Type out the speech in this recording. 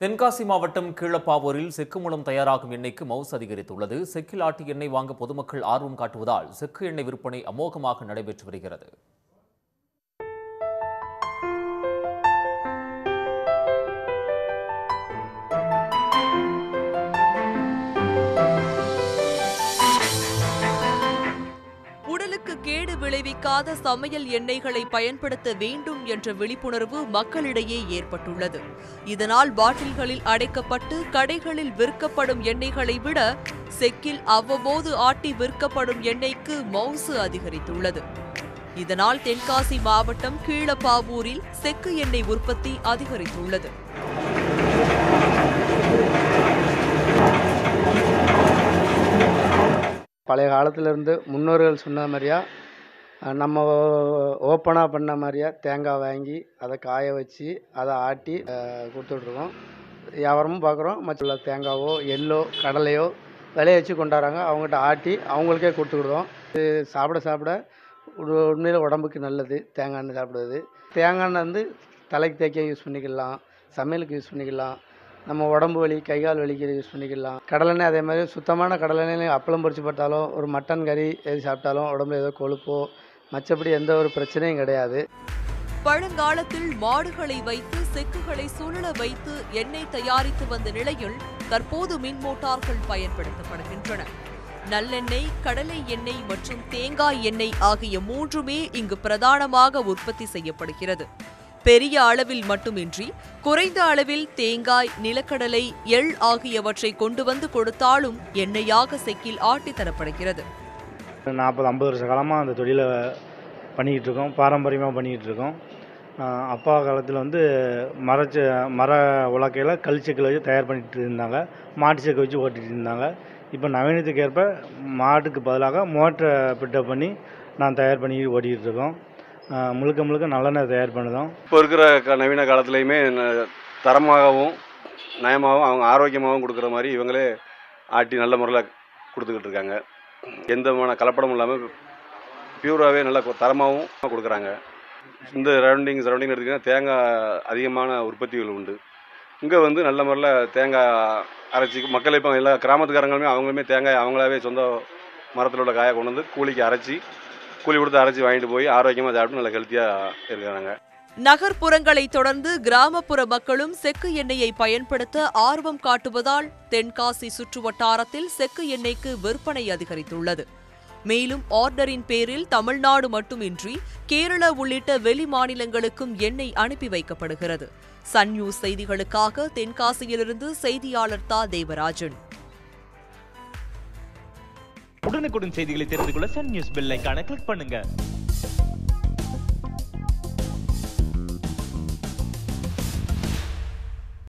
தென்காசி மாவட்டம் கீழப்பாவூரில் செக்கு மூலம் தயாராகும் எண்ணெய்க்கு மவுஸ் அதிகரித்துள்ளது செக்கில் ஆட்டி எண்ணெய் வாங்க பொதுமக்கள் ஆர்வம் காட்டுவதால் செக்கு எண்ணெய் விற்பனை அமோகமாக நடைபெற்று வருகிறது உடலுக்கு கேடு விளைவிக்காத சமையல் எண்ணெய்களை பயன்படுத்த வேண்டும் என்ற விழிப்புணர்வு மக்களிடையே ஏற்பட்டுள்ளது இதனால் பாட்டில்களில் அடைக்கப்பட்டு கடைகளில் விற்கப்படும் எண்ணெய்களை விட செக்கில் அவ்வப்போது ஆட்டி விற்கப்படும் எண்ணெய்க்கு மவுசு அதிகரித்துள்ளது இதனால் தென்காசி மாவட்டம் கீழப்பாவூரில் செக்கு எண்ணெய் உற்பத்தி அதிகரித்துள்ளது பழைய காலத்துலேருந்து முன்னோர்கள் சொன்ன மாதிரியா அஹ், நம்ம ஓப்பனாக பண்ண மாதிரியா தேங்காய் வாங்கி அதை காய வச்சு அதை ஆட்டி அஹ், கொடுத்துட்ருக்கோம் வியாபாரமும் பார்க்குறோம் மற்ற தேங்காவோ எள்ளோ கடலையோ விளைய வச்சு கொண்டாடுறாங்க அவங்ககிட்ட ஆட்டி அவங்களுக்கே கொடுத்துக்கிடுவோம் இது சாப்பிட சாப்பிட உ- உண்மையில் உடம்புக்கு நல்லது தேங்காய் எண்ணெய் சாப்பிடுவது தேங்காய் எண்ணெய் வந்து தலைக்கு தேய்க்க யூஸ் பண்ணிக்கலாம் சமையலுக்கு யூஸ் பண்ணிக்கலாம் நம்ம உடம்பு வலி கை கால் வலிக்கு யூஸ் பண்ணிக்கலாம் கடலெண்ணெய் அதே மாதிரி சுத்தமான கடலெண்ணெய் அப்பளம் பொரிச்சு போட்டாலும் ஒரு மட்டன் கறி எது சாப்பிட்டாலும் உடம்புல ஏதோ கொழுப்போ மற்றபடி எந்த ஒரு பிரச்சனையும் கிடையாது பழங்காலத்தில் மாடுகளை வைத்து செக்குகளை சுழல வைத்து எண்ணெய் தயாரித்து வந்த நிலையில் தற்போது மின் மோட்டார்கள் பயன்படுத்தப்படுகின்றன நல்லெண்ணெய் கடலை எண்ணெய் மற்றும் தேங்காய் எண்ணெய் ஆகிய மூன்றுமே இங்கு பிரதானமாக உற்பத்தி செய்யப்படுகிறது பெரிய அளவில் மட்டுமின்றி குறைந்த அளவில் தேங்காய் நிலக்கடலை எள் ஆகியவற்றை கொண்டு வந்து கொடுத்தாலும் எண்ணெயாக செக்கில் ஆட்டித் தரப்படுகிறது நாற்பது ஐம்பது வருஷ காலமாக அந்த தொழிலை பண்ணிக்கிட்டு இருக்கோம் பாரம்பரியமாக பண்ணிக்கிட்டு இருக்கோம் ஆஹ் அப்பா காலத்தில் வந்து மரச்ச மர உலக்கையில் கல் செக்கில் வச்சு தயார் பண்ணிட்டு இருந்தாங்க மாட்டு செக்கை வச்சு ஓட்டிகிட்டு இருந்தாங்க இப்போ நவீனத்துக்கு ஏற்ப மாட்டுக்கு பதிலாக மோட்டரை பிட்டப் பண்ணி நான் தயார் பண்ணி ஓட்டிகிட்டு இருக்கோம் ஆஹ் முழுக்க முழுக்க நல்லெண்ணெய் தயார் பண்ணுதோம் இப்போ இருக்கிற க நவீன காலத்துலேயுமே ந- தரமாகவும் நயமாகவும் அவங்க ஆரோக்கியமாகவும் கொடுக்குற மாதிரி இவங்களே ஆட்டி நல்ல முறையில் கொடுத்துக்கிட்டு இருக்காங்க எந்த விதமான கலப்படமும் இல்லாமல் பியூராகவே நல்ல கொ- தரமாகவும் கொடுக்குறாங்க இந்த சரௌண்டிங் சரௌண்டிங் எடுத்திங்கன்னா தேங்காய் அதிகமான உற்பத்திகள் உண்டு இங்கே வந்து நல்ல முறையில் தேங்காய் அரைச்சி மக்கள் இப்போ எல்லா கிராமத்துக்காரங்களுமே அவங்களுமே தேங்காய் அவங்களாவே சொந்த மரத்தில் உள்ள காயை கொண்டு வந்து கூலிக்கு அரைச்சி கூலி கொடுத்து அரைச்சி வாங்கிட்டு போய் ஆரோக்கியமாக சாப்பிட்டு நல்ல ஹெல்த்தியாக இருக்கிறாங்க நகர்ப்புறங்களை தொடர்ந்து கிராமப்புற மக்களும் செக்கு எண்ணெயை பயன்படுத்த ஆர்வம் காட்டுவதால் தென்காசி சுற்றுவட்டாரத்தில் செக்கு எண்ணெய்க்கு விற்பனை அதிகரித்துள்ளது மேலும் ஆர்டரின் பேரில் தமிழ்நாடு மட்டுமின்றி கேரளா உள்ளிட்ட வெளி மாநிலங்களுக்கும் எண்ணெய் அனுப்பி வைக்கப்படுகிறது சன் நியூஸ் செய்திகளுக்காக தென்காசியிலிருந்து செய்தியாளர் தா தேவராஜன் உடனுக்குடன் செய்திகளை தெரிந்து கொள்ள சன் நியூஸ் பெல் ஐகானை கிளிக் பண்ணுங்க